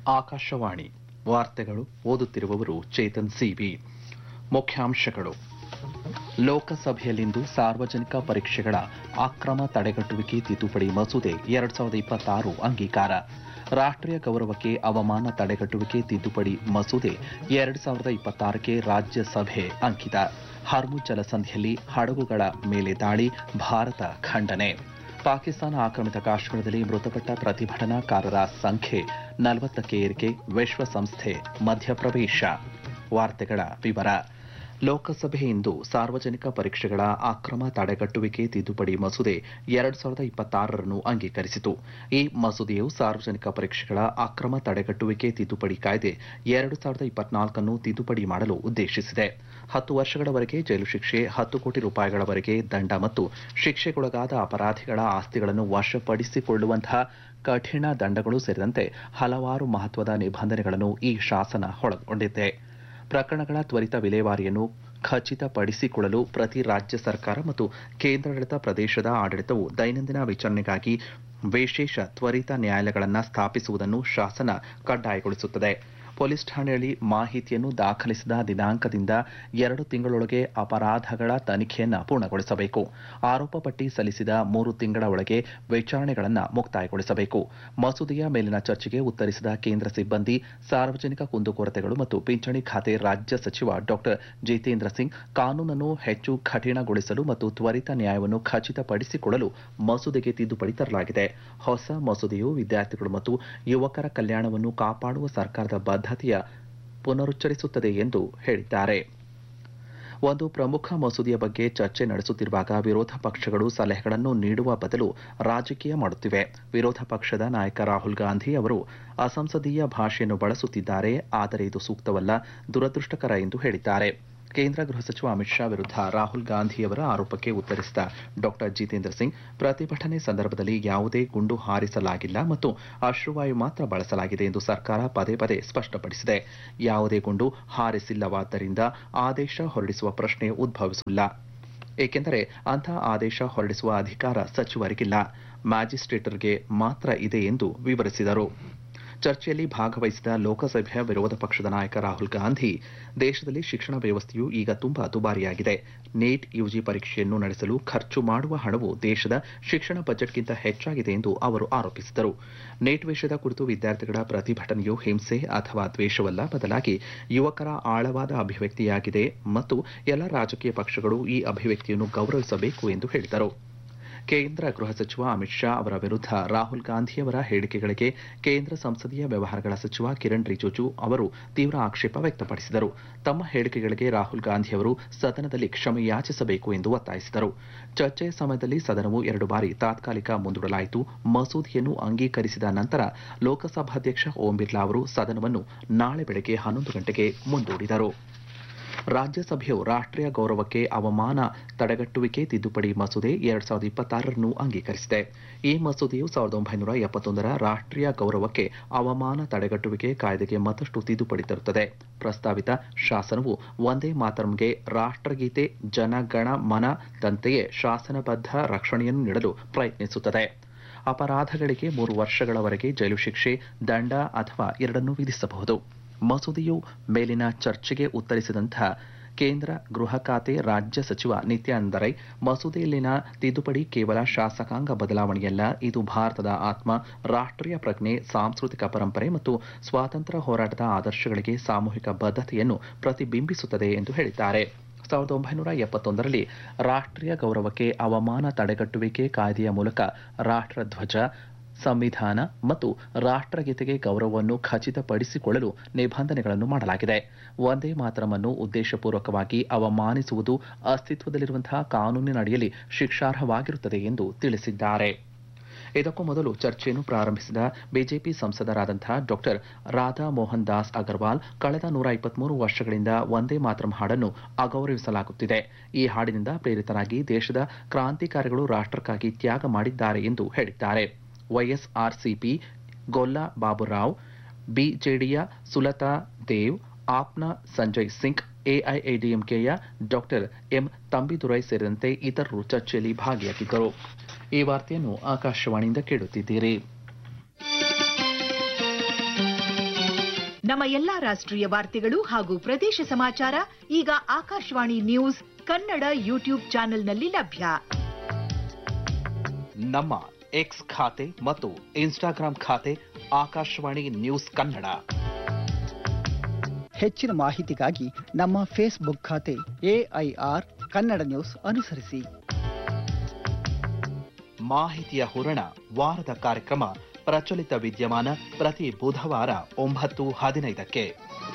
ಆಕಾಶವಾಣಿ ವಾರ್ತೆಗಳು ಓದುತ್ತಿರುವವರು ಚೇತನ್ ಸಿಬಿ ಮುಖ್ಯಾಂಶಗಳು ಲೋಕಸಭೆಯಲ್ಲಿಂದು ಸಾರ್ವಜನಿಕ ಪರೀಕ್ಷೆಗಳ ಅಕ್ರಮ ತಡೆಗಟ್ಟುವಿಕೆ ತಿದ್ದುಪಡಿ ಮಸೂದೆ ಎರಡ್ ಸಾವಿರದ ಇಪ್ಪತ್ತಾರು ಅಂಗೀಕಾರ ರಾಷ್ಟ್ರೀಯ ಗೌರವಕ್ಕೆ ಅವಮಾನ ತಡೆಗಟ್ಟುವಿಕೆ ತಿದ್ದುಪಡಿ ಮಸೂದೆ ಎರಡ್ ಸಾವಿರದ ಇಪ್ಪತ್ತಾರಕ್ಕೆ ರಾಜ್ಯಸಭೆ ಅಂಕಿತ ಹರ್ಮುಜ್ ಜಲಸಂಧಿಯಲ್ಲಿ ಹಡಗುಗಳ ಮೇಲೆ ದಾಳಿ ಭಾರತ ಖಂಡನೆ ಪಾಕಿಸ್ತಾನ ಆಕ್ರಮಿತ ಕಾಶ್ಮೀರದಲ್ಲಿ ಮೃತಪಟ್ಟ ಪ್ರತಿಭಟನಾಕಾರರ ಸಂಖ್ಯೆ ನಲವತ್ತಕ್ಕೆ ಏರಿಕೆ ವಿಶ್ವಸಂಸ್ಥೆ ಮಧ್ಯಪ್ರವೇಶ ವಾರ್ತೆಗಳ ವಿವರ ಲೋಕಸಭೆ ಇಂದು ಸಾರ್ವಜನಿಕ ಪರೀಕ್ಷೆಗಳ ಅಕ್ರಮ ತಡೆಗಟ್ಟುವಿಕೆ ತಿದ್ದುಪಡಿ ಮಸೂದೆ ಎರಡ್ ಸಾವಿರದ ಇಪ್ಪತ್ತಾರರನ್ನು ಅಂಗೀಕರಿಸಿತು ಈ ಮಸೂದೆಯು ಸಾರ್ವಜನಿಕ ಪರೀಕ್ಷೆಗಳ ಅಕ್ರಮ ತಡೆಗಟ್ಟುವಿಕೆ ತಿದ್ದುಪಡಿ ಕಾಯ್ದೆ ಎರಡು ಸಾವಿರದ ಇಪ್ಪತ್ನಾಲ್ಕನ್ನು ತಿದ್ದುಪಡಿ ಮಾಡಲು ಉದ್ದೇಶಿಸಿದೆ ಹತ್ತು ವರ್ಷಗಳವರೆಗೆ ಜೈಲು ಶಿಕ್ಷೆ ಹತ್ತು ಕೋಟಿ ರೂಪಾಯಿಗಳವರೆಗೆ ದಂಡ ಮತ್ತು ಶಿಕ್ಷೆಗೊಳಗಾದ ಅಪರಾಧಿಗಳ ಆಸ್ತಿಗಳನ್ನು ವಶಪಡಿಸಿಕೊಳ್ಳುವಂತಹ ಕಠಿಣ ದಂಡಗಳು ಸೇರಿದಂತೆ ಹಲವಾರು ಮಹತ್ವದ ನಿಬಂಧನೆಗಳನ್ನು ಈ ಶಾಸನ ಒಳಗೊಂಡಿದೆ ಪ್ರಕರಣಗಳ ತ್ವರಿತ ವಿಲೇವಾರಿಯನ್ನು ಖಚಿತಪಡಿಸಿಕೊಳ್ಳಲು ಪ್ರತಿ ರಾಜ್ಯ ಸರ್ಕಾರ ಮತ್ತು ಕೇಂದ್ರಾಡಳಿತ ಪ್ರದೇಶದ ಆಡಳಿತವು ದೈನಂದಿನ ವಿಚಾರಣೆಗಾಗಿ ವಿಶೇಷ ತ್ವರಿತ ನ್ಯಾಯಾಲಯಗಳನ್ನು ಸ್ಥಾಪಿಸುವುದನ್ನು ಶಾಸನ ಕಡ್ಡಾಯಗೊಳಿಸುತ್ತದೆ ಪೊಲೀಸ್ ಠಾಣೆಯಲ್ಲಿ ಮಾಹಿತಿಯನ್ನು ದಾಖಲಿಸಿದ ದಿನಾಂಕದಿಂದ ಎರಡು ತಿಂಗಳೊಳಗೆ ಅಪರಾಧಗಳ ತನಿಖೆಯನ್ನು ಪೂರ್ಣಗೊಳಿಸಬೇಕು ಆರೋಪ ಪಟ್ಟಿ ಸಲ್ಲಿಸಿದ ಮೂರು ತಿಂಗಳ ಒಳಗೆ ವಿಚಾರಣೆಗಳನ್ನು ಮುಕ್ತಾಯಗೊಳಿಸಬೇಕು ಮಸೂದೆಯ ಮೇಲಿನ ಚರ್ಚೆಗೆ ಉತ್ತರಿಸಿದ ಕೇಂದ್ರ ಸಿಬ್ಬಂದಿ ಸಾರ್ವಜನಿಕ ಕುಂದುಕೊರತೆಗಳು ಮತ್ತು ಪಿಂಚಣಿ ಖಾತೆ ರಾಜ್ಯ ಸಚಿವ ಡಾಕ್ಟರ್ ಜಿತೇಂದ್ರ ಸಿಂಗ್ ಕಾನೂನನ್ನು ಹೆಚ್ಚು ಕಠಿಣಗೊಳಿಸಲು ಮತ್ತು ತ್ವರಿತ ನ್ಯಾಯವನ್ನು ಖಚಿತಪಡಿಸಿಕೊಳ್ಳಲು ಮಸೂದೆಗೆ ತಿದ್ದುಪಡಿ ತರಲಾಗಿದೆ ಹೊಸ ಮಸೂದೆಯು ವಿದ್ಯಾರ್ಥಿಗಳು ಮತ್ತು ಯುವಕರ ಕಲ್ಯಾಣವನ್ನು ಕಾಪಾಡುವ ಸರ್ಕಾರದ ಬದ್ಧತೆಯ ಪುನರುಚ್ಚರಿಸುತ್ತದೆ ಎಂದು ಹೇಳಿದ್ದಾರೆ ಒಂದು ಪ್ರಮುಖ ಮಸೂದೆಯ ಬಗ್ಗೆ ಚರ್ಚೆ ನಡೆಸುತ್ತಿರುವಾಗ ವಿರೋಧ ಪಕ್ಷಗಳು ಸಲಹೆಗಳನ್ನು ನೀಡುವ ಬದಲು ರಾಜಕೀಯ ಮಾಡುತ್ತಿವೆ ವಿರೋಧ ಪಕ್ಷದ ನಾಯಕ ರಾಹುಲ್ ಗಾಂಧಿ ಅವರು ಅಸಂಸದೀಯ ಭಾಷೆಯನ್ನು ಬಳಸುತ್ತಿದ್ದಾರೆ ಆದರೆ ಇದು ಸೂಕ್ತವಲ್ಲ ದುರದೃಷ್ಟಕರ ಎಂದು ಹೇಳಿದ್ದಾರೆ ಕೇಂದ್ರ ಗೃಹ ಸಚಿವ ಅಮಿತ್ ಶಾ ವಿರುದ್ಧ ರಾಹುಲ್ ಗಾಂಧಿಯವರ ಆರೋಪಕ್ಕೆ ಉತ್ತರಿಸಿದ ಡಾಕ್ಟರ್ ಜಿತೇಂದ್ರ ಸಿಂಗ್ ಪ್ರತಿಭಟನೆ ಸಂದರ್ಭದಲ್ಲಿ ಯಾವುದೇ ಗುಂಡು ಹಾರಿಸಲಾಗಿಲ್ಲ ಮತ್ತು ಅಶ್ರುವಾಯು ಮಾತ್ರ ಬಳಸಲಾಗಿದೆ ಎಂದು ಸರ್ಕಾರ ಪದೇ ಪದೇ ಸ್ಪಷ್ಟಪಡಿಸಿದೆ ಯಾವುದೇ ಗುಂಡು ಹಾರಿಸಿಲ್ಲವಾದ್ದರಿಂದ ಆದೇಶ ಹೊರಡಿಸುವ ಪ್ರಶ್ನೆ ಉದ್ಭವಿಸಿಲ್ಲ ಏಕೆಂದರೆ ಅಂತಹ ಆದೇಶ ಹೊರಡಿಸುವ ಅಧಿಕಾರ ಸಚಿವರಿಗಿಲ್ಲ ಮ್ಯಾಜಿಸ್ಟ್ರೇಟರ್ಗೆ ಮಾತ್ರ ಇದೆ ಎಂದು ವಿವರಿಸಿದರು ಚರ್ಚೆಯಲ್ಲಿ ಭಾಗವಹಿಸಿದ ಲೋಕಸಭೆಯ ವಿರೋಧ ಪಕ್ಷದ ನಾಯಕ ರಾಹುಲ್ ಗಾಂಧಿ ದೇಶದಲ್ಲಿ ಶಿಕ್ಷಣ ವ್ಯವಸ್ಥೆಯು ಈಗ ತುಂಬಾ ದುಬಾರಿಯಾಗಿದೆ ನೀಟ್ ಯುಜಿ ಪರೀಕ್ಷೆಯನ್ನು ನಡೆಸಲು ಖರ್ಚು ಮಾಡುವ ಹಣವು ದೇಶದ ಶಿಕ್ಷಣ ಬಜೆಟ್ಗಿಂತ ಹೆಚ್ಚಾಗಿದೆ ಎಂದು ಅವರು ಆರೋಪಿಸಿದರು ನೀಟ್ ವಿಷಯದ ಕುರಿತು ವಿದ್ಯಾರ್ಥಿಗಳ ಪ್ರತಿಭಟನೆಯು ಹಿಂಸೆ ಅಥವಾ ದ್ವೇಷವಲ್ಲ ಬದಲಾಗಿ ಯುವಕರ ಆಳವಾದ ಅಭಿವ್ಯಕ್ತಿಯಾಗಿದೆ ಮತ್ತು ಎಲ್ಲ ರಾಜಕೀಯ ಪಕ್ಷಗಳು ಈ ಅಭಿವ್ಯಕ್ತಿಯನ್ನು ಗೌರವಿಸಬೇಕು ಎಂದು ಹೇಳಿದರು ಕೇಂದ್ರ ಗೃಹ ಸಚಿವ ಅಮಿತ್ ಶಾ ಅವರ ವಿರುದ್ಧ ರಾಹುಲ್ ಗಾಂಧಿಯವರ ಹೇಳಿಕೆಗಳಿಗೆ ಕೇಂದ್ರ ಸಂಸದೀಯ ವ್ಯವಹಾರಗಳ ಸಚಿವ ಕಿರಣ್ ರಿಜಿಜು ಅವರು ತೀವ್ರ ಆಕ್ಷೇಪ ವ್ಯಕ್ತಪಡಿಸಿದರು ತಮ್ಮ ಹೇಳಿಕೆಗಳಿಗೆ ರಾಹುಲ್ ಗಾಂಧಿಯವರು ಸದನದಲ್ಲಿ ಕ್ಷಮೆ ಯಾಚಿಸಬೇಕು ಎಂದು ಒತ್ತಾಯಿಸಿದರು ಚರ್ಚೆಯ ಸಮಯದಲ್ಲಿ ಸದನವು ಎರಡು ಬಾರಿ ತಾತ್ಕಾಲಿಕ ಮುಂದೂಡಲಾಯಿತು ಮಸೂದೆಯನ್ನು ಅಂಗೀಕರಿಸಿದ ನಂತರ ಲೋಕಸಭಾಧ್ಯಕ್ಷ ಓಂ ಬಿರ್ಲಾ ಅವರು ಸದನವನ್ನು ನಾಳೆ ಬೆಳಗ್ಗೆ ಹನ್ನೊಂದು ಗಂಟೆಗೆ ಮುಂದೂಡಿದರು ರಾಜ್ಯಸಭೆಯು ರಾಷ್ಟ್ರೀಯ ಗೌರವಕ್ಕೆ ಅವಮಾನ ತಡೆಗಟ್ಟುವಿಕೆ ತಿದ್ದುಪಡಿ ಮಸೂದೆ ಎರಡ್ ಸಾವಿರದ ಇಪ್ಪತ್ತಾರರನ್ನು ಅಂಗೀಕರಿಸಿದೆ ಈ ಮಸೂದೆಯು ಸಾವಿರದ ಒಂಬೈನೂರ ಎಪ್ಪತ್ತೊಂದರ ರಾಷ್ಟ್ರೀಯ ಗೌರವಕ್ಕೆ ಅವಮಾನ ತಡೆಗಟ್ಟುವಿಕೆ ಕಾಯ್ದೆಗೆ ಮತ್ತಷ್ಟು ತಿದ್ದುಪಡಿ ತರುತ್ತದೆ ಪ್ರಸ್ತಾವಿತ ಶಾಸನವು ಒಂದೇ ಮಾತರಂಗೆ ರಾಷ್ಟ್ರಗೀತೆ ಜನಗಣ ಮನದಂತೆಯೇ ಶಾಸನಬದ್ಧ ರಕ್ಷಣೆಯನ್ನು ನೀಡಲು ಪ್ರಯತ್ನಿಸುತ್ತದೆ ಅಪರಾಧಗಳಿಗೆ ಮೂರು ವರ್ಷಗಳವರೆಗೆ ಜೈಲು ಶಿಕ್ಷೆ ದಂಡ ಅಥವಾ ಎರಡನ್ನೂ ವಿಧಿಸಬಹುದು ಮಸೂದೆಯು ಮೇಲಿನ ಚರ್ಚೆಗೆ ಉತ್ತರಿಸಿದಂತಹ ಕೇಂದ್ರ ಗೃಹ ಖಾತೆ ರಾಜ್ಯ ಸಚಿವ ನಿತ್ಯಾನಂದ ರೈ ಮಸೂದೆಯಲ್ಲಿನ ತಿದ್ದುಪಡಿ ಕೇವಲ ಶಾಸಕಾಂಗ ಬದಲಾವಣೆಯಲ್ಲ ಇದು ಭಾರತದ ಆತ್ಮ ರಾಷ್ಟ್ರೀಯ ಪ್ರಜ್ಞೆ ಸಾಂಸ್ಕೃತಿಕ ಪರಂಪರೆ ಮತ್ತು ಸ್ವಾತಂತ್ರ್ಯ ಹೋರಾಟದ ಆದರ್ಶಗಳಿಗೆ ಸಾಮೂಹಿಕ ಬದ್ಧತೆಯನ್ನು ಪ್ರತಿಬಿಂಬಿಸುತ್ತದೆ ಎಂದು ಹೇಳಿದ್ದಾರೆ ಸಾವಿರದ ಒಂಬೈನೂರ ಎಪ್ಪತ್ತೊಂದರಲ್ಲಿ ರಾಷ್ಟ್ರೀಯ ಗೌರವಕ್ಕೆ ಅವಮಾನ ತಡೆಗಟ್ಟುವಿಕೆ ಕಾಯ್ದೆಯ ಮೂಲಕ ರಾಷ್ಟ್ರಧ್ವಜ ಸಂವಿಧಾನ ಮತ್ತು ರಾಷ್ಟ್ರಗೀತೆಗೆ ಗೌರವವನ್ನು ಖಚಿತಪಡಿಸಿಕೊಳ್ಳಲು ನಿಬಂಧನೆಗಳನ್ನು ಮಾಡಲಾಗಿದೆ ಒಂದೇ ಮಾತರವನ್ನು ಉದ್ದೇಶಪೂರ್ವಕವಾಗಿ ಅವಮಾನಿಸುವುದು ಅಸ್ತಿತ್ವದಲ್ಲಿರುವಂತಹ ಕಾನೂನಿನಡಿಯಲ್ಲಿ ಶಿಕ್ಷಾರ್ಹವಾಗಿರುತ್ತದೆ ಎಂದು ತಿಳಿಸಿದ್ದಾರೆ ಇದಕ್ಕೂ ಮೊದಲು ಚರ್ಚೆಯನ್ನು ಪ್ರಾರಂಭಿಸಿದ ಬಿಜೆಪಿ ಸಂಸದರಾದಂತಹ ಡಾಕ್ಟರ್ ರಾಧಾ ಮೋಹನ್ ದಾಸ್ ಅಗರ್ವಾಲ್ ಕಳೆದ ನೂರ ಇಪ್ಪತ್ಮೂರು ವರ್ಷಗಳಿಂದ ಒಂದೇ ಮಾತರಂ ಹಾಡನ್ನು ಅಗೌರವಿಸಲಾಗುತ್ತಿದೆ ಈ ಹಾಡಿನಿಂದ ಪ್ರೇರಿತರಾಗಿ ದೇಶದ ಕ್ರಾಂತಿಕಾರಿಗಳು ರಾಷ್ಟ್ರಕ್ಕಾಗಿ ತ್ಯಾಗ ಮಾಡಿದ್ದಾರೆ ಎಂದು ಹೇಳಿದ್ದಾರೆ ವೈಎಸ್ಆರ್ಸಿಪಿ ಗೊಲ್ಲಾ ಬಾಬುರಾವ್ ಬಿಜೆಡಿಯ ಸುಲತಾ ದೇವ್ ಆಪ್ನ ಸಂಜಯ್ ಸಿಂಗ್ ಎಐಎಡಿಎಂಕೆಯ ಡಾಕ್ಟರ್ ಎಂ ತಂಬಿದುರೈ ಸೇರಿದಂತೆ ಇತರರು ಚರ್ಚೆಯಲ್ಲಿ ಭಾಗಿಯಾಗಿದ್ದರು ಈ ವಾರ್ತೆಯನ್ನು ಆಕಾಶವಾಣಿಯಿಂದ ಕೇಳುತ್ತಿದ್ದೀರಿ ನಮ್ಮ ಎಲ್ಲಾ ರಾಷ್ಟ್ರೀಯ ವಾರ್ತೆಗಳು ಹಾಗೂ ಪ್ರದೇಶ ಸಮಾಚಾರ ಈಗ ಆಕಾಶವಾಣಿ ನ್ಯೂಸ್ ಕನ್ನಡ ಯೂಟ್ಯೂಬ್ ಚಾನೆಲ್ನಲ್ಲಿ ಲಭ್ಯ ನಮ್ಮ ಎಕ್ಸ್ ಖಾತೆ ಮತ್ತು ಇನ್ಸ್ಟಾಗ್ರಾಂ ಖಾತೆ ಆಕಾಶವಾಣಿ ನ್ಯೂಸ್ ಕನ್ನಡ ಹೆಚ್ಚಿನ ಮಾಹಿತಿಗಾಗಿ ನಮ್ಮ ಫೇಸ್ಬುಕ್ ಖಾತೆ ಎಐಆರ್ ಕನ್ನಡ ನ್ಯೂಸ್ ಅನುಸರಿಸಿ ಮಾಹಿತಿಯ ಹೂರಣ ವಾರದ ಕಾರ್ಯಕ್ರಮ ಪ್ರಚಲಿತ ವಿದ್ಯಮಾನ ಪ್ರತಿ ಬುಧವಾರ ಒಂಬತ್ತು ಹದಿನೈದಕ್ಕೆ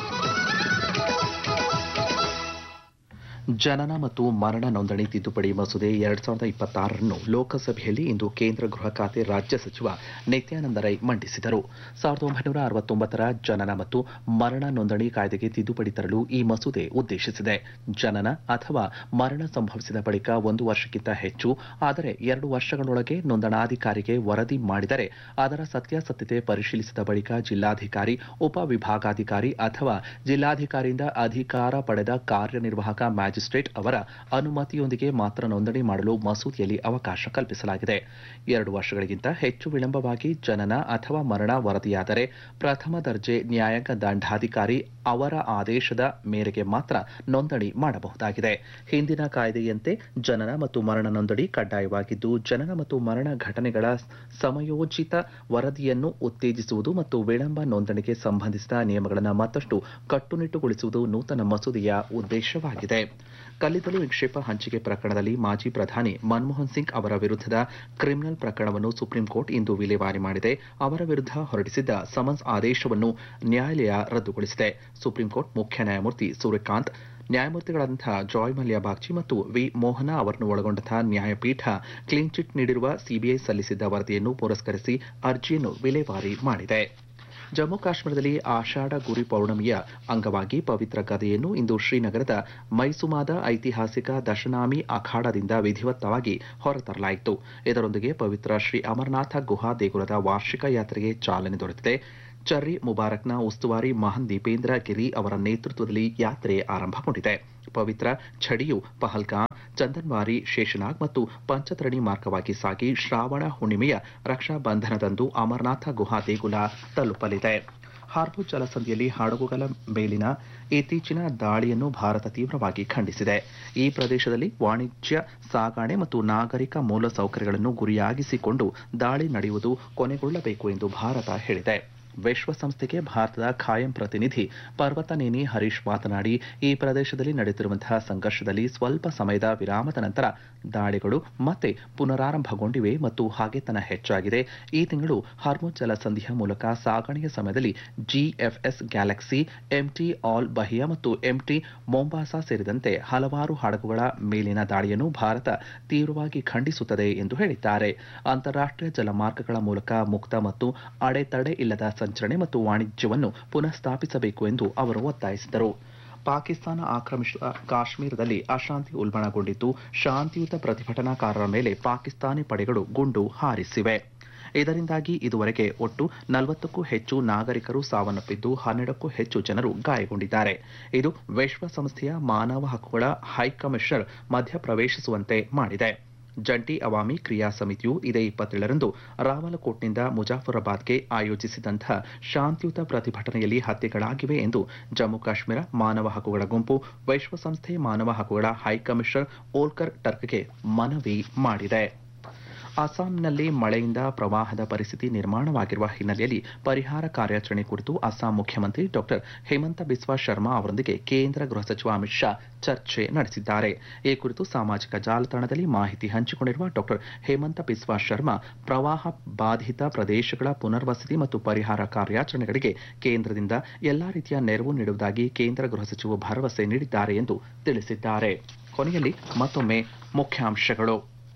ಜನನ ಮತ್ತು ಮರಣ ನೋಂದಣಿ ತಿದ್ದುಪಡಿ ಮಸೂದೆ ಎರಡ್ ಸಾವಿರದ ಇಪ್ಪತ್ತಾರನ್ನು ಲೋಕಸಭೆಯಲ್ಲಿ ಇಂದು ಕೇಂದ್ರ ಗೃಹ ಖಾತೆ ರಾಜ್ಯ ಸಚಿವ ನಿತ್ಯಾನಂದ ರೈ ಮಂಡಿಸಿದರು ಸಾವಿರದ ಒಂಬೈನೂರ ಅರವತ್ತೊಂಬತ್ತರ ಜನನ ಮತ್ತು ಮರಣ ನೋಂದಣಿ ಕಾಯ್ದೆಗೆ ತಿದ್ದುಪಡಿ ತರಲು ಈ ಮಸೂದೆ ಉದ್ದೇಶಿಸಿದೆ ಜನನ ಅಥವಾ ಮರಣ ಸಂಭವಿಸಿದ ಬಳಿಕ ಒಂದು ವರ್ಷಕ್ಕಿಂತ ಹೆಚ್ಚು ಆದರೆ ಎರಡು ವರ್ಷಗಳೊಳಗೆ ನೋಂದಣಾಧಿಕಾರಿಗೆ ವರದಿ ಮಾಡಿದರೆ ಅದರ ಸತ್ಯಾಸತ್ಯತೆ ಪರಿಶೀಲಿಸಿದ ಬಳಿಕ ಜಿಲ್ಲಾಧಿಕಾರಿ ಉಪವಿಭಾಗಾಧಿಕಾರಿ ಅಥವಾ ಜಿಲ್ಲಾಧಿಕಾರಿಯಿಂದ ಅಧಿಕಾರ ಪಡೆದ ಕಾರ್ಯನಿರ್ವಾಹಕ ಮ್ಯಾಜಿಸ್ಟ್ರೇಟ್ ಅವರ ಅನುಮತಿಯೊಂದಿಗೆ ಮಾತ್ರ ನೋಂದಣಿ ಮಾಡಲು ಮಸೂದೆಯಲ್ಲಿ ಅವಕಾಶ ಕಲ್ಪಿಸಲಾಗಿದೆ ಎರಡು ವರ್ಷಗಳಿಗಿಂತ ಹೆಚ್ಚು ವಿಳಂಬವಾಗಿ ಜನನ ಅಥವಾ ಮರಣ ವರದಿಯಾದರೆ ಪ್ರಥಮ ದರ್ಜೆ ನ್ಯಾಯಾಂಗ ದಂಡಾಧಿಕಾರಿ ಅವರ ಆದೇಶದ ಮೇರೆಗೆ ಮಾತ್ರ ನೋಂದಣಿ ಮಾಡಬಹುದಾಗಿದೆ ಹಿಂದಿನ ಕಾಯ್ದೆಯಂತೆ ಜನನ ಮತ್ತು ಮರಣ ನೋಂದಣಿ ಕಡ್ಡಾಯವಾಗಿದ್ದು ಜನನ ಮತ್ತು ಮರಣ ಘಟನೆಗಳ ಸಮಯೋಚಿತ ವರದಿಯನ್ನು ಉತ್ತೇಜಿಸುವುದು ಮತ್ತು ವಿಳಂಬ ನೋಂದಣಿಗೆ ಸಂಬಂಧಿಸಿದ ನಿಯಮಗಳನ್ನು ಮತ್ತಷ್ಟು ಕಟ್ಟುನಿಟ್ಟುಗೊಳಿಸುವುದು ನೂತನ ಮಸೂದೆಯ ಉದ್ದೇಶವಾಗಿದೆ ಕಲ್ಲಿದ್ದಲು ನಿಕ್ಷೇಪ ಹಂಚಿಕೆ ಪ್ರಕರಣದಲ್ಲಿ ಮಾಜಿ ಪ್ರಧಾನಿ ಮನಮೋಹನ್ ಸಿಂಗ್ ಅವರ ವಿರುದ್ಧದ ಕ್ರಿಮಿನಲ್ ಪ್ರಕರಣವನ್ನು ಸುಪ್ರೀಂ ಕೋರ್ಟ್ ಇಂದು ವಿಲೇವಾರಿ ಮಾಡಿದೆ ಅವರ ವಿರುದ್ಧ ಹೊರಡಿಸಿದ್ದ ಸಮನ್ಸ್ ಆದೇಶವನ್ನು ನ್ಯಾಯಾಲಯ ರದ್ದುಗೊಳಿಸಿದೆ ಸುಪ್ರೀಂ ಕೋರ್ಟ್ ಮುಖ್ಯ ನ್ಯಾಯಮೂರ್ತಿ ಸೂರ್ಯಕಾಂತ್ ನ್ಯಾಯಮೂರ್ತಿಗಳಾದಂತಹ ಜಾಯ್ ಮಲ್ಯ ಬಾಗ್ಚಿ ಮತ್ತು ವಿ ಮೋಹನ ಅವರನ್ನು ಒಳಗೊಂಡಂತಹ ನ್ಯಾಯಪೀಠ ಕ್ಲೀನ್ ಚಿಟ್ ನೀಡಿರುವ ಸಿಬಿಐ ಸಲ್ಲಿಸಿದ್ದ ವರದಿಯನ್ನು ಪುರಸ್ಕರಿಸಿ ಅರ್ಜಿಯನ್ನು ವಿಲೇವಾರಿ ಮಾಡಿದೆ ಜಮ್ಮು ಕಾಶ್ಮೀರದಲ್ಲಿ ಆಷಾಢ ಗುರಿ ಪೌರ್ಣಮಿಯ ಅಂಗವಾಗಿ ಪವಿತ್ರ ಗದೆಯನ್ನು ಇಂದು ಶ್ರೀನಗರದ ಮೈಸುಮಾದ ಐತಿಹಾಸಿಕ ದಶನಾಮಿ ಅಖಾಡದಿಂದ ವಿಧಿವತ್ತವಾಗಿ ಹೊರತರಲಾಯಿತು ಇದರೊಂದಿಗೆ ಪವಿತ್ರ ಶ್ರೀ ಅಮರನಾಥ ಗುಹಾ ದೇಗುಲದ ವಾರ್ಷಿಕ ಯಾತ್ರೆಗೆ ಚಾಲನೆ ದೊರೆತಿದೆ ಚರ್ರಿ ಮುಬಾರಕ್ನ ಉಸ್ತುವಾರಿ ಮಹನ್ ದೀಪೇಂದ್ರ ಗಿರಿ ಅವರ ನೇತೃತ್ವದಲ್ಲಿ ಯಾತ್ರೆ ಆರಂಭಗೊಂಡಿದೆ ಪವಿತ್ರ ಛಡಿಯು ಪಹಲ್ಗಾಮ್ ಚಂದನ್ವಾರಿ ಶೇಷನಾಗ್ ಮತ್ತು ಪಂಚತರಣಿ ಮಾರ್ಗವಾಗಿ ಸಾಗಿ ಶ್ರಾವಣ ಹುಣ್ಣಿಮೆಯ ರಕ್ಷಾ ಬಂಧನದಂದು ಅಮರನಾಥ ಗುಹಾ ದೇಗುಲ ತಲುಪಲಿದೆ ಹಾರ್ಬೋ ಜಲಸಂಧಿಯಲ್ಲಿ ಹಡಗುಗಳ ಮೇಲಿನ ಇತ್ತೀಚಿನ ದಾಳಿಯನ್ನು ಭಾರತ ತೀವ್ರವಾಗಿ ಖಂಡಿಸಿದೆ ಈ ಪ್ರದೇಶದಲ್ಲಿ ವಾಣಿಜ್ಯ ಸಾಗಣೆ ಮತ್ತು ನಾಗರಿಕ ಮೂಲಸೌಕರ್ಯಗಳನ್ನು ಗುರಿಯಾಗಿಸಿಕೊಂಡು ದಾಳಿ ನಡೆಯುವುದು ಕೊನೆಗೊಳ್ಳಬೇಕು ಎಂದು ಭಾರತ ಹೇಳಿದೆ ವಿಶ್ವಸಂಸ್ಥೆಗೆ ಭಾರತದ ಖಾಯಂ ಪ್ರತಿನಿಧಿ ಪರ್ವತನೇನಿ ಹರೀಶ್ ಮಾತನಾಡಿ ಈ ಪ್ರದೇಶದಲ್ಲಿ ನಡೆಯುತ್ತಿರುವಂತಹ ಸಂಘರ್ಷದಲ್ಲಿ ಸ್ವಲ್ಪ ಸಮಯದ ವಿರಾಮದ ನಂತರ ದಾಳಿಗಳು ಮತ್ತೆ ಪುನರಾರಂಭಗೊಂಡಿವೆ ಮತ್ತು ಹಾಗೆತನ ಹೆಚ್ಚಾಗಿದೆ ಈ ತಿಂಗಳು ಹಾರ್ಮೋನ್ ಜಲಸಂಧಿಯ ಮೂಲಕ ಸಾಗಣೆಯ ಸಮಯದಲ್ಲಿ GFS Galaxy MT Al Bahia ಮತ್ತು ಎಂಟಿ ಮೊಂಬಾಸಾ ಸೇರಿದಂತೆ ಹಲವಾರು ಹಡಗುಗಳ ಮೇಲಿನ ದಾಳಿಯನ್ನು ಭಾರತ ತೀವ್ರವಾಗಿ ಖಂಡಿಸುತ್ತದೆ ಎಂದು ಹೇಳಿದ್ದಾರೆ ಅಂತಾರಾಷ್ಟ್ರೀಯ ಜಲಮಾರ್ಗಗಳ ಮೂಲಕ ಮುಕ್ತ ಮತ್ತು ಅಡೆತಡೆ ಇಲ್ಲದ ಸಂಚರಣೆ ಮತ್ತು ವಾಣಿಜ್ಯವನ್ನು ಪುನಃ ಸ್ಥಾಪಿಸಬೇಕು ಎಂದು ಅವರು ಒತ್ತಾಯಿಸಿದರು ಪಾಕಿಸ್ತಾನ ಆಕ್ರಮಿಸಿದ ಕಾಶ್ಮೀರದಲ್ಲಿ ಅಶಾಂತಿ ಉಲ್ಬಣಗೊಂಡಿದ್ದು ಶಾಂತಿಯುತ ಪ್ರತಿಭಟನಾಕಾರರ ಮೇಲೆ ಪಾಕಿಸ್ತಾನಿ ಪಡೆಗಳು ಗುಂಡು ಹಾರಿಸಿವೆ ಇದರಿಂದಾಗಿ ಇದುವರೆಗೆ ಒಟ್ಟು ನಲವತ್ತಕ್ಕೂ ಹೆಚ್ಚು ನಾಗರಿಕರು ಸಾವನ್ನಪ್ಪಿದ್ದು ಹನ್ನೆರಡಕ್ಕೂ ಹೆಚ್ಚು ಜನರು ಗಾಯಗೊಂಡಿದ್ದಾರೆ ಇದು ವಿಶ್ವಸಂಸ್ಥೆಯ ಮಾನವ ಹಕ್ಕುಗಳ ಹೈಕಮಿಷನರ್ ಮಧ್ಯಪ್ರವೇಶಿಸುವಂತೆ ಮಾಡಿದೆ ಜಂಟಿ ಅವಾಮಿ ಕ್ರಿಯಾ ಸಮಿತಿಯು ಇದೇ ಇಪ್ಪತ್ತೇಳರಂದು ರಾವಲಕೋಟ್ನಿಂದ ಮುಜಾಫರಾಬಾದ್ಗೆ ಆಯೋಜಿಸಿದಂತಹ ಶಾಂತಿಯುತ ಪ್ರತಿಭಟನೆಯಲ್ಲಿ ಹತ್ಯೆಗಳಾಗಿವೆ ಎಂದು ಜಮ್ಮು ಕಾಶ್ಮೀರ ಮಾನವ ಹಕ್ಕುಗಳ ಗುಂಪು ವಿಶ್ವಸಂಸ್ಥೆ ಮಾನವ ಹಕ್ಕುಗಳ ಹೈಕಮಿಷನರ್ ಓಲ್ಕರ್ ಟರ್ಕ್ಗೆ ಮನವಿ ಮಾಡಿದೆ ಅಸ್ಸಾಂನಲ್ಲಿ ಮಳೆಯಿಂದ ಪ್ರವಾಹದ ಪರಿಸ್ಥಿತಿ ನಿರ್ಮಾಣವಾಗಿರುವ ಹಿನ್ನೆಲೆಯಲ್ಲಿ ಪರಿಹಾರ ಕಾರ್ಯಾಚರಣೆ ಕುರಿತು ಅಸ್ಸಾಂ ಮುಖ್ಯಮಂತ್ರಿ ಡಾಕ್ಟರ್ ಹೇಮಂತ ಬಿಸ್ವಾ ಶರ್ಮಾ ಅವರೊಂದಿಗೆ ಕೇಂದ್ರ ಗೃಹ ಸಚಿವ ಅಮಿತ್ ಶಾ ಚರ್ಚೆ ನಡೆಸಿದ್ದಾರೆ ಈ ಕುರಿತು ಸಾಮಾಜಿಕ ಜಾಲತಾಣದಲ್ಲಿ ಮಾಹಿತಿ ಹಂಚಿಕೊಂಡಿರುವ ಡಾಕ್ಟರ್ ಹೇಮಂತ ಬಿಸ್ವಾ ಶರ್ಮಾ ಪ್ರವಾಹ ಬಾಧಿತ ಪ್ರದೇಶಗಳ ಪುನರ್ವಸತಿ ಮತ್ತು ಪರಿಹಾರ ಕಾರ್ಯಾಚರಣೆಗಳಿಗೆ ಕೇಂದ್ರದಿಂದ ಎಲ್ಲಾ ರೀತಿಯ ನೆರವು ನೀಡುವುದಾಗಿ ಕೇಂದ್ರ ಗೃಹ ಸಚಿವರು ಭರವಸೆ ನೀಡಿದ್ದಾರೆ ಎಂದು ತಿಳಿಸಿದ್ದಾರೆ ಕೊನೆಯಲ್ಲಿ ಮತ್ತೊಮ್ಮೆ ಮುಖ್ಯಾಂಶಗಳು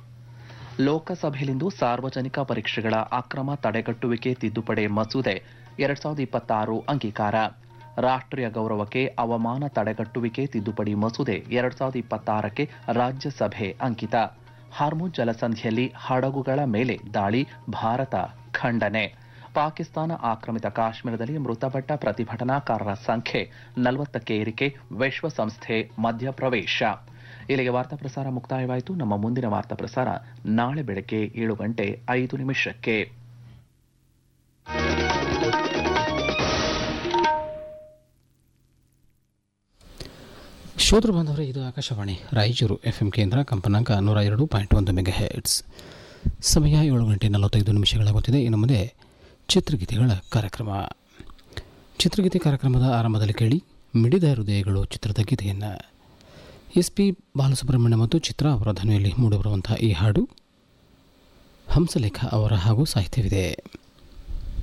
ಲೋಕಸಭೆಯಲ್ಲಿಂದು ಸಾರ್ವಜನಿಕ ಪರೀಕ್ಷೆಗಳ ಅಕ್ರಮ ತಡೆಗಟ್ಟುವಿಕೆ ತಿದ್ದುಪಡಿ ಮಸೂದೆ ಎರಡ್ ಸಾವಿರದ ಇಪ್ಪತ್ತಾರು ಅಂಗೀಕಾರ ರಾಷ್ಟ್ರೀಯ ಗೌರವಕ್ಕೆ ಅವಮಾನ ತಡೆಗಟ್ಟುವಿಕೆ ತಿದ್ದುಪಡಿ ಮಸೂದೆ ಎರಡ್ ಸಾವಿರದ ಇಪ್ಪತ್ತಾರಕ್ಕೆ ರಾಜ್ಯಸಭೆ ಅಂಕಿತ ಹಾರ್ಮೋನ್ ಜಲಸಂಧಿಯಲ್ಲಿ ಹಡಗುಗಳ ಮೇಲೆ ದಾಳಿ ಭಾರತ ಖಂಡನೆ ಪಾಕಿಸ್ತಾನ ಆಕ್ರಮಿತ ಕಾಶ್ಮೀರದಲ್ಲಿ ಮೃತಪಟ್ಟ ಪ್ರತಿಭಟನಾಕಾರರ ಸಂಖ್ಯೆ ನಲವತ್ತಕ್ಕೆ ಏರಿಕೆ ವಿಶ್ವಸಂಸ್ಥೆ ಮಧ್ಯಪ್ರವೇಶ ಇಲ್ಲಿಗೆ ವಾರ್ತಾ ಪ್ರಸಾರ ಮುಕ್ತಾಯವಾಯಿತು ನಮ್ಮ ಮುಂದಿನ ವಾರ್ತಾ ಪ್ರಸಾರ ನಾಳೆ ಬೆಳಗ್ಗೆ ಏಳು ಗಂಟೆ ಐದು ನಿಮಿಷಕ್ಕೆ ಶ್ರೋತೃ ಬಾಂಧವರೇ ಇದು ಆಕಾಶವಾಣಿ ರಾಯಚೂರು ಎಫ್ ಎಂ ಕೇಂದ್ರ ಕಂಪನಾಂಕ ನೂರ ಎರಡು ಪಾಯಿಂಟ್ ಒಂದು ಮೆಗಾ ಹೆಡ್ಸ್ ಸಮಯ ಏಳು ಗಂಟೆ ನಲವತ್ತೈದು ನಿಮಿಷಗಳಾಗುತ್ತಿದೆ ಇನ್ನು ಮುಂದೆ ಚಿತ್ರಗೀತೆಗಳ ಕಾರ್ಯಕ್ರಮ ಚಿತ್ರಗೀತೆ ಕಾರ್ಯಕ್ರಮದ ಆರಂಭದಲ್ಲಿ ಕೇಳಿ ಮಿಡಿದ ಹೃದಯಗಳು ಚಿತ್ರದ ಗೀತೆಯನ್ನು ಎಸ್ ಪಿ ಬಾಲಸುಬ್ರಹ್ಮಣ್ಯ ಮತ್ತು ಚಿತ್ರ ಅವರ ಧ್ವನಿಯಲ್ಲಿ ಮೂಡಿಬರುವಂತಹ ಈ ಹಾಡು ಹಂಸಲೇಖ ಅವರ ಹಾಗೂ ಸಾಹಿತ್ಯವಿದೆ